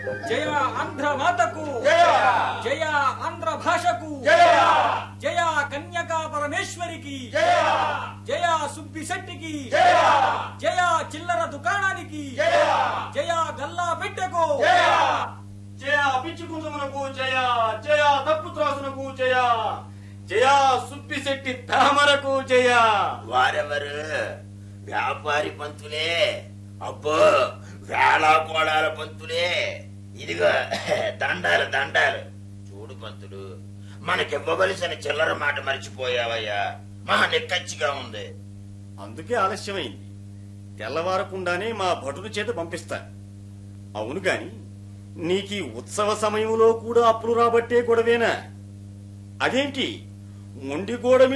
జయ ఆంధ్ర మాతకు జయ! జయ ఆంధ్ర భాషకు జయ! జయ కన్యకా పరమేశ్వరికి జయ! జయ సుబ్బి శెట్టికి జయ! జయ చిల్లర దుకాణానికి జయ! జయ గల్లా పెట్టెకు జయ! జయ పిచ్చుకుందమునకు జయ జయ తప్పు త్రాసునకు జయ జయ సుప్పిశెట్టి తామరకు జయ వారెవరు వ్యాపారి పంతులే అబ్బో వేళాకోళాల పంతులే ఇదిగో దండాలు దండాలు చూడు పంతులు మనకివ్వవలసిన చిల్లర మాట మర్చిపోయావయ్యా మహా నిక్కచ్చిగా ఉంది అందుకే ఆలస్యమైంది తెల్లవారకుండానే మా భటుల చేత పంపిస్తా అవును గాని నీకీ ఉత్సవ సమయంలో కూడా అప్పులు రాబట్టే గొడవేనా అదేంటి మొండి గోడ